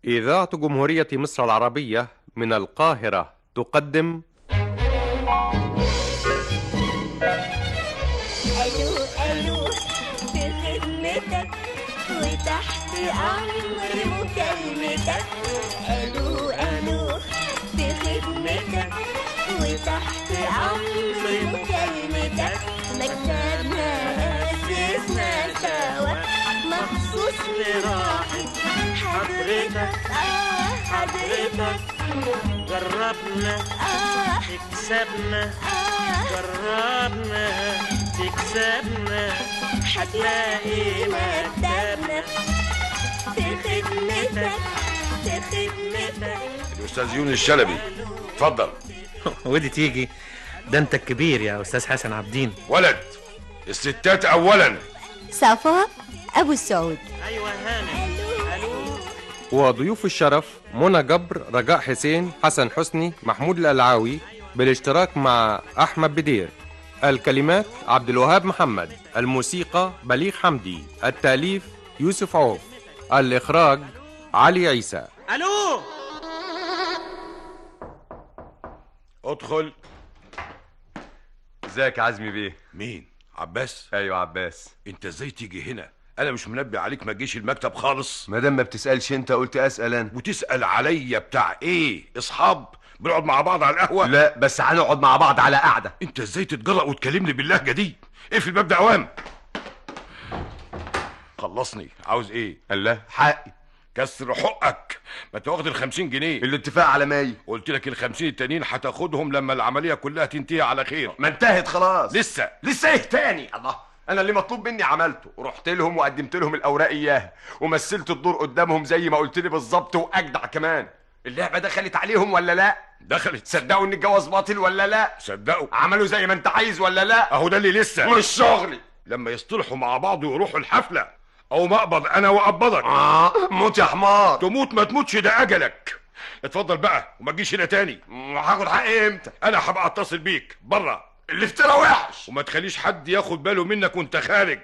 إذاعة جمهورية مصر العربية من القاهرة تقدم الو الو في خدمتك وتحت امر مكالمتك الو الو في خدمتك وتحت امر مكالمتك مكتبنا اسسنا سوا مخصوص لراحة حضرتك اه حضرتك جربنا اه تكسبنا اه جربنا تكسبنا هتلاقي مكتبنا في خدمتك في خدمتك الاستاذ يونس الشلبي اتفضل ودي تيجي ده انت الكبير يا استاذ حسن عبدين ولد الستات اولا صفا أبو السعود ايوه هانم الو وضيوف الشرف منى جبر رجاء حسين حسن حسني محمود الألعاوي بالاشتراك مع أحمد بدير الكلمات عبد الوهاب محمد الموسيقى بليغ حمدي التأليف يوسف عوف الإخراج علي عيسى الو ادخل ازيك يا عزمي بيه مين عباس ايوه عباس انت ازاي تيجي هنا انا مش منبه عليك ما تجيش المكتب خالص ما دام ما بتسالش انت قلت اسال انا وتسال عليا بتاع ايه اصحاب بنقعد مع بعض على القهوه لا بس هنقعد مع بعض على قعده انت ازاي تتجرأ وتكلمني باللهجه دي ايه في الباب ده اوام خلصني عاوز ايه الله حقي كسر حقك ما انت واخد ال 50 جنيه الاتفاق على ماي قلت لك ال 50 التانيين هتاخدهم لما العمليه كلها تنتهي على خير ما انتهت خلاص لسه لسه ايه تاني الله انا اللي مطلوب مني عملته رحت لهم وقدمت لهم الاوراق اياها ومثلت الدور قدامهم زي ما قلت لي بالظبط واجدع كمان اللعبه دخلت عليهم ولا لا دخلت تصدقوا ان الجواز باطل ولا لا صدقوا عملوا زي ما انت عايز ولا لا اهو ده اللي لسه مش شغلي لما يصطلحوا مع بعض ويروحوا الحفله او ما اقبض انا واقبضك اه موت يا حمار تموت ما تموتش ده اجلك اتفضل بقى وما تجيش هنا تاني هاخد حقي امتى انا هبقى اتصل بيك بره الافتراء وحش وما تخليش حد ياخد باله منك وانت خارج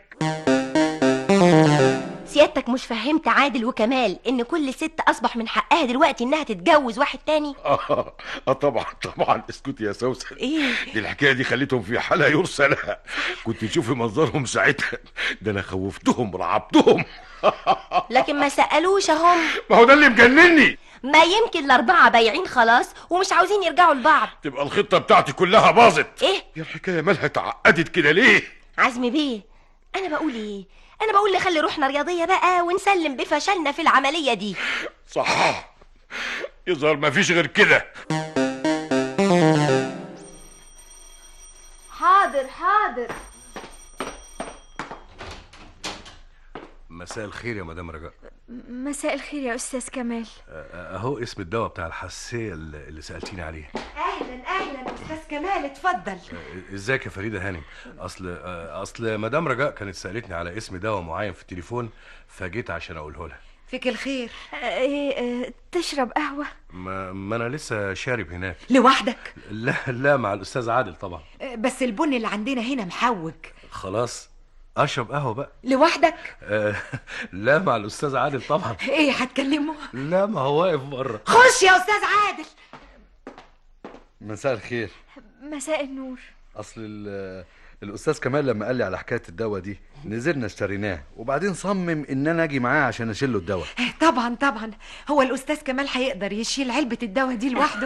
سيادتك مش فهمت عادل وكمال إن كل ست أصبح من حقها دلوقتي إنها تتجوز واحد تاني اه اه طبعا طبعا اسكت يا سوسن إيه دي الحكايه دي خليتهم في حاله يرسى لها كنت تشوفي منظرهم ساعتها ده انا خوفتهم رعبتهم لكن ما سألوش هم ما هو ده اللي مجنني ما يمكن الأربعة بايعين خلاص ومش عاوزين يرجعوا لبعض تبقى الخطه بتاعتي كلها باظت إيه يا الحكايه مالها اتعقدت كده ليه عزمي بيه أنا بقول إيه أنا بقول نخلي روحنا رياضية بقى ونسلم بفشلنا في العملية دي صح يظهر ما فيش غير كده حاضر حاضر مساء الخير يا مدام رجاء مساء الخير يا استاذ كمال اهو اسم الدواء بتاع الحساسيه اللي اللي سالتيني عليه اهلا اهلا استاذ كمال اتفضل آه، ازيك يا فريده هانم اصل آه، اصل مدام رجاء كانت سالتني على اسم دواء معين في التليفون فجيت عشان اقوله لها فيك الخير ايه آه، تشرب قهوة ما, ما انا لسه شارب هناك لوحدك لا لا مع الاستاذ عادل طبعا آه، بس البن اللي عندنا هنا محوج خلاص اشرب قهوه بقى لوحدك آه، لا مع الاستاذ عادل طبعا ايه هتكلمه لا ما هو واقف بره خش يا استاذ عادل مساء الخير مساء النور اصل ال- الاستاذ كمال لما قال لي على حكايه الدواء دي نزلنا اشتريناه وبعدين صمم ان انا اجي معاه عشان اشيل له الدواء آه، طبعا طبعا هو الاستاذ كمال هيقدر يشيل علبة الدواء دي لوحده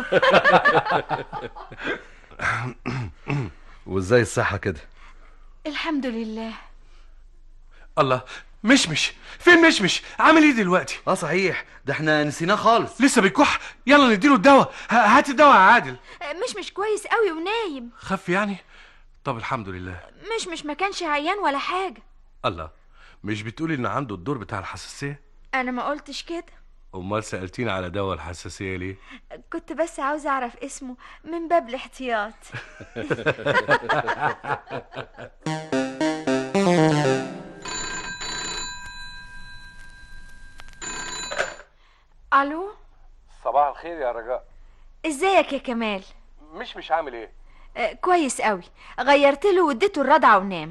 وازاي الصحه كده الحمد لله الله مشمش فين مشمش عامل ايه دلوقتي اه صحيح ده احنا نسيناه خالص لسه بيكح يلا نديله الدواء ه- هات الدواء يا عادل آه، مش مش كويس قوي ونايم خف يعني طب الحمد لله مش مش ما كانش عيان ولا حاجة الله مش بتقولي ان عنده الدور بتاع الحساسيه انا ما قلتش كده امال سالتيني على دواء الحساسيه ليه كنت بس عاوزة اعرف اسمه من باب الاحتياط الو صباح الخير يا رجاء ازيك يا كمال مش مش عامل ايه آه، كويس قوي غيرت له واديته الرضعة ونام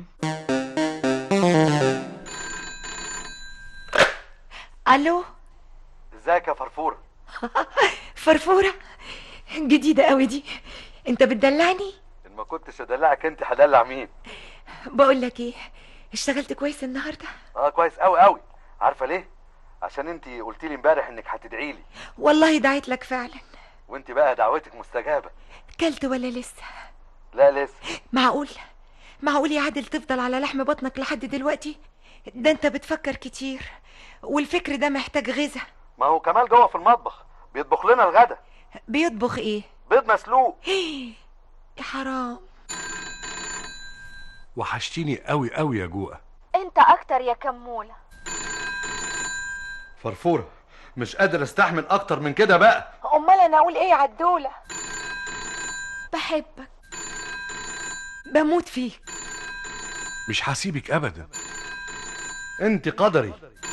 الو ازيك يا فرفوره فرفورة جديدة قوي دي انت بتدلعني ان ما كنتش ادلعك انت هدلع مين بقول لك ايه اشتغلت كويس النهارده اه كويس قوي قوي عارفه ليه عشان انت قلت لي امبارح انك هتدعي لي والله دعيت لك فعلا وانت بقى دعوتك مستجابه كلت ولا لسه لا لسه معقول معقول يا عادل تفضل على لحم بطنك لحد دلوقتي ده انت بتفكر كتير والفكر ده محتاج غذا ما هو كمال جوه في المطبخ بيطبخ لنا الغدا بيطبخ ايه بيض مسلوق يا حرام وحشتيني قوي قوي يا جوقه انت اكتر يا كمولة فرفوره مش قادر استحمل اكتر من كده بقى امال انا اقول ايه يا عدولة بحبك بموت فيك مش هسيبك ابدا انت قدري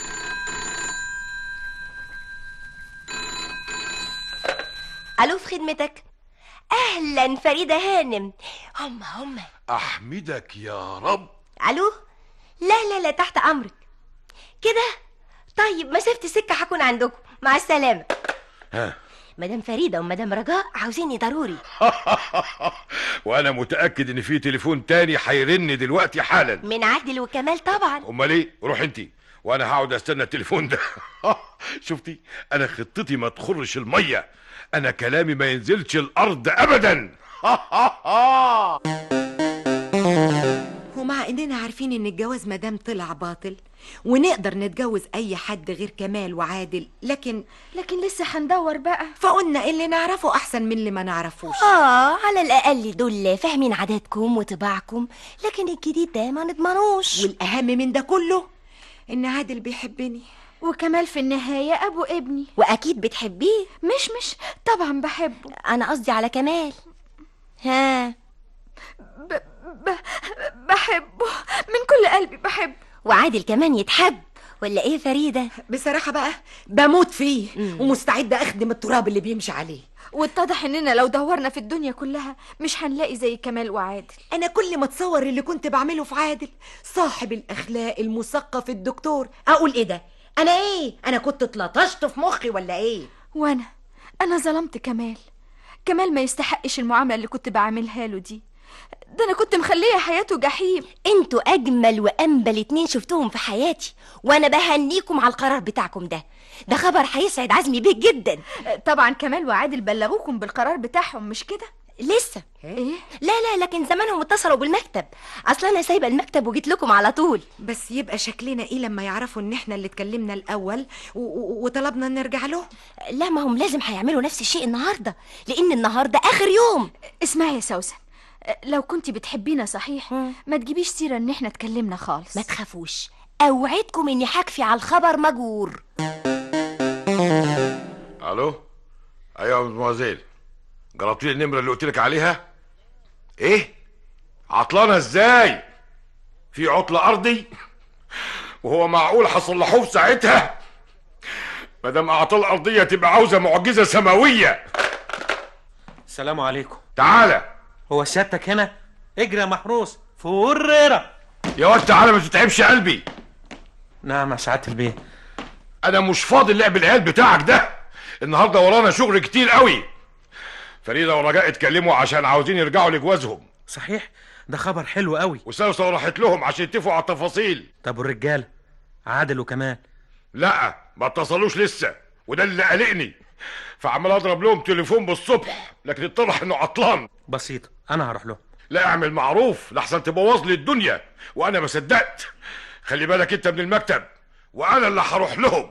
الو في خدمتك اهلا فريده هانم هم هم احمدك يا رب الو لا لا لا تحت امرك كده طيب مسافه السكه هكون عندكم مع السلامه ها مدام فريده ومدام رجاء عاوزيني ضروري وانا متاكد ان في تليفون تاني هيرن دلوقتي حالا من عادل وكمال طبعا امال ايه روح انت وانا هقعد استنى التليفون ده شفتي انا خطتي ما تخرش الميه انا كلامي ما ينزلش الارض ابدا ومع اننا عارفين ان الجواز مدام طلع باطل ونقدر نتجوز اي حد غير كمال وعادل لكن لكن لسه هندور بقى فقلنا اللي نعرفه احسن من اللي ما نعرفوش اه على الاقل دول فاهمين عاداتكم وطباعكم لكن الجديد ده ما نضمنوش والاهم من ده كله ان عادل بيحبني وكمال في النهاية ابو ابني واكيد بتحبيه مش مش طبعا بحبه انا قصدي على كمال ها ب... ب... بحبه من كل قلبي بحبه وعادل كمان يتحب ولا ايه فريده بصراحه بقى بموت فيه ومستعده اخدم التراب اللي بيمشي عليه واتضح اننا لو دورنا في الدنيا كلها مش هنلاقي زي كمال وعادل انا كل ما اتصور اللي كنت بعمله في عادل صاحب الاخلاق المثقف الدكتور اقول ايه ده انا ايه انا كنت اتلطشت في مخي ولا ايه وانا انا ظلمت كمال كمال ما يستحقش المعامله اللي كنت بعملها له دي ده انا كنت مخليه حياته جحيم انتوا اجمل وانبل اتنين شفتهم في حياتي وانا بهنيكم على القرار بتاعكم ده ده خبر هيسعد عزمي بيه جدا طبعا كمال وعادل بلغوكم بالقرار بتاعهم مش كده لسه ايه لا لا لكن زمانهم اتصلوا بالمكتب اصلا انا سايبه المكتب وجيت لكم على طول بس يبقى شكلنا ايه لما يعرفوا ان احنا اللي اتكلمنا الاول و- و- وطلبنا نرجع لهم لا ما هم لازم هيعملوا نفس الشيء النهارده لان النهارده اخر يوم اسمعي يا سوسن لو كنت بتحبينا صحيح ما تجيبيش سيره ان احنا اتكلمنا خالص ما تخافوش اوعدكم اني هكفي على الخبر مجور الو ايوه يا مدموزيل جربتي لي النمره اللي قلت لك عليها ايه عطلانه ازاي في عطله ارضي وهو معقول هصلحوه في ساعتها ما دام اعطال ارضيه تبقى عاوزه معجزه سماويه السلام عليكم تعالى هو سيادتك هنا اجري يا محروس فريرة يا واد تعالى ما تتعبش قلبي نعم يا سعاده البيه انا مش فاضي لعب العيال بتاعك ده النهارده ورانا شغل كتير قوي فريده ورجاء اتكلموا عشان عاوزين يرجعوا لجوازهم صحيح ده خبر حلو قوي وسوسه راحت لهم عشان يتفقوا على التفاصيل طب والرجاله عادل وكمال لا ما اتصلوش لسه وده اللي قلقني فعمال اضرب لهم تليفون بالصبح لكن اتضح انه عطلان بسيطه انا هروح له لا اعمل معروف لحسن تبوظ لي الدنيا وانا ما صدقت خلي بالك انت من المكتب وانا اللي هروح لهم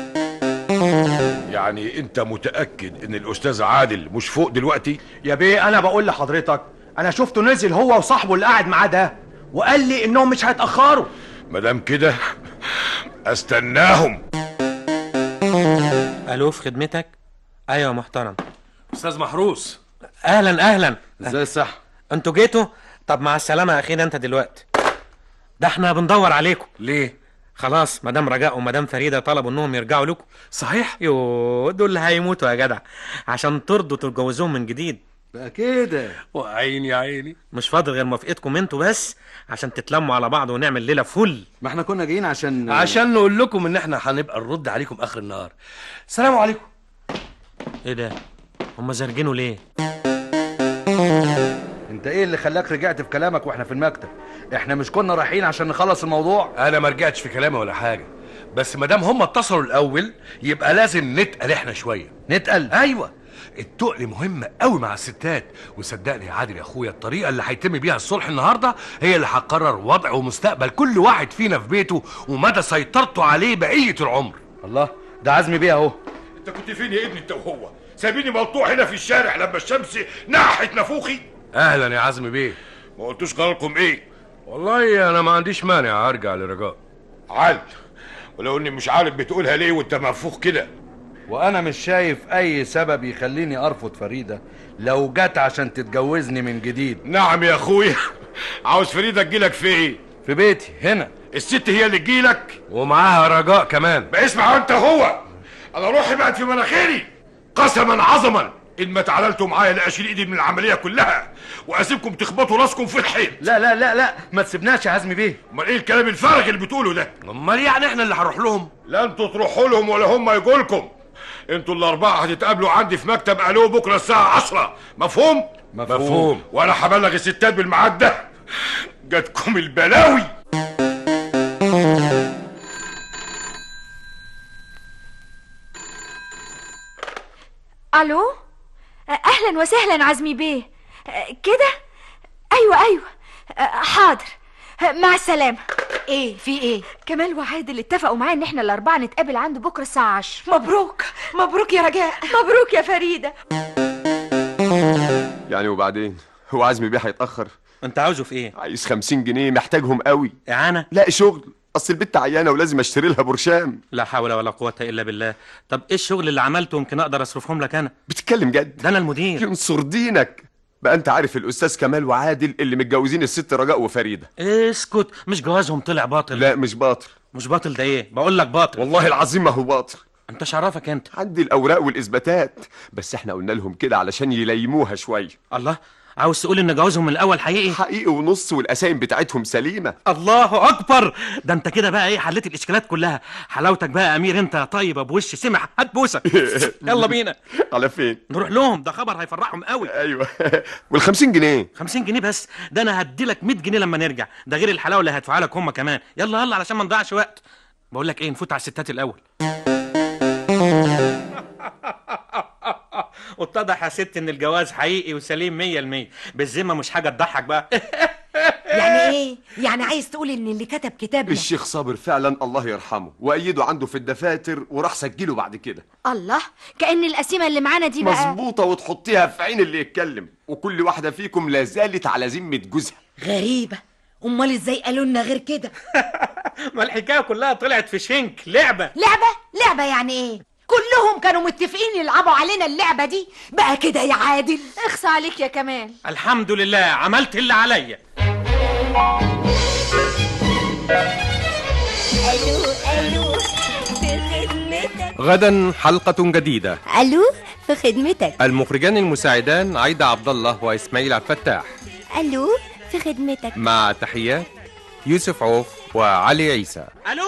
يعني انت متاكد ان الاستاذ عادل مش فوق دلوقتي يا بيه انا بقول لحضرتك انا شفته نزل هو وصاحبه اللي قاعد معاه ده وقال لي انهم مش هيتاخروا مادام كده استناهم الو في خدمتك ايوه محترم استاذ محروس اهلا اهلا ازاي الصح انتوا جيتوا طب مع السلامه يا اخينا انت دلوقتي ده احنا بندور عليكم ليه خلاص مدام رجاء ومدام فريده طلبوا انهم يرجعوا لكم صحيح يو دول هيموتوا يا جدع عشان ترضوا تتجوزوهم من جديد بقى كده وعيني يا عيني مش فاضل غير موافقتكم انتوا بس عشان تتلموا على بعض ونعمل ليله فل ما احنا كنا جايين عشان عشان نقول لكم ان احنا هنبقى نرد عليكم اخر النهار سلام عليكم ايه ده هم زرجنوا ليه انت ايه اللي خلاك رجعت في كلامك واحنا في المكتب احنا مش كنا رايحين عشان نخلص الموضوع انا ما رجعتش في كلامي ولا حاجه بس ما دام هم اتصلوا الاول يبقى لازم نتقل احنا شويه نتقل ايوه التقل مهم قوي مع الستات وصدقني يا عادل يا اخويا الطريقه اللي هيتم بيها الصلح النهارده هي اللي هتقرر وضع ومستقبل كل واحد فينا في بيته ومدى سيطرته عليه بقيه العمر الله ده عزمي بيه اهو انت كنت فين يا ابني انت وهو سابيني ملطوع هنا في الشارع لما الشمس نحت نافوخي اهلا يا عزمي بيه ما قلتوش قراركم ايه والله انا ما عنديش مانع ارجع لرجاء عال ولو اني مش عارف بتقولها ليه وانت منفوخ كده وانا مش شايف اي سبب يخليني ارفض فريده لو جت عشان تتجوزني من جديد نعم يا اخويا عاوز فريده تجيلك في ايه في بيتي هنا الست هي اللي تجيلك ومعاها رجاء كمان بقى اسمع انت هو انا روحي بقت في مناخيري قسما عظما ان ما تعاللتوا معايا لاشيل ايدي من العمليه كلها واسيبكم تخبطوا راسكم في الحيط لا لا لا لا ما تسيبناش يا عزمي بيه امال ايه الكلام الفارغ اللي بتقوله ده امال يعني احنا اللي هنروح لهم لا انتوا تروحوا لهم ولا هم يجوا لكم انتوا الاربعه هتتقابلوا عندي في مكتب الو بكره الساعه 10 مفهوم مفهوم. مفهوم وانا هبلغ الستات بالميعاد ده جاتكم البلاوي الو اهلا وسهلا عزمي بيه كده ايوه ايوه حاضر مع السلامه ايه في ايه كمال وعادل اتفقوا معايا ان احنا الاربعه نتقابل عنده بكره الساعه 10 مبروك مبروك يا رجاء مبروك يا فريده يعني وبعدين هو عزمي بيه هيتاخر انت عاوزه في ايه عايز خمسين جنيه محتاجهم قوي اعانه لا شغل اصل البت عيانه ولازم اشتري لها برشام لا حول ولا قوه الا بالله طب ايه الشغل اللي عملته يمكن اقدر اصرفهم لك انا بتتكلم جد ده انا المدير ينصر دينك بقى انت عارف الاستاذ كمال وعادل اللي متجوزين الست رجاء وفريده اسكت مش جوازهم طلع باطل لا مش باطل مش باطل ده ايه بقول لك باطل والله العظيم ما هو باطل انت شرفك انت عندي الاوراق والاثباتات بس احنا قلنا لهم كده علشان يليموها شويه الله عاوز تقول ان جوازهم من الاول حقيقي حقيقي ونص والقسايم بتاعتهم سليمه الله اكبر ده انت كده بقى ايه حليت الاشكالات كلها حلاوتك بقى يا امير انت طيب ابو وش سمح هات بوسه يلا بينا على فين نروح لهم ده خبر هيفرحهم قوي ايوه وال50 جنيه 50 جنيه بس ده انا هدي لك 100 جنيه لما نرجع ده غير الحلاوه اللي هدفعها لك هم كمان يلا يلا علشان ما نضيعش وقت بقول لك ايه نفوت على الستات الاول واتضح يا ست ان الجواز حقيقي وسليم مية المية بالذمة مش حاجة تضحك بقى يعني ايه يعني عايز تقول ان اللي كتب كتابنا الشيخ صابر فعلا الله يرحمه وايده عنده في الدفاتر وراح سجله بعد كده الله كأن القسيمة اللي معانا دي بقى مظبوطه وتحطيها في عين اللي يتكلم وكل واحده فيكم لا زالت على ذمه جوزها غريبه امال ازاي قالوا لنا غير كده ما الحكاية كلها طلعت في شنك لعبة لعبه لعبه يعني ايه كلهم كانوا متفقين يلعبوا علينا اللعبه دي بقى كده يا عادل اخصى عليك يا كمال الحمد لله عملت اللي عليا الو الو في خدمتك غدا حلقة جديدة الو في خدمتك المخرجان المساعدان عايدة عبد الله وإسماعيل عبد الفتاح الو في خدمتك مع تحيات يوسف عوف وعلي عيسى الو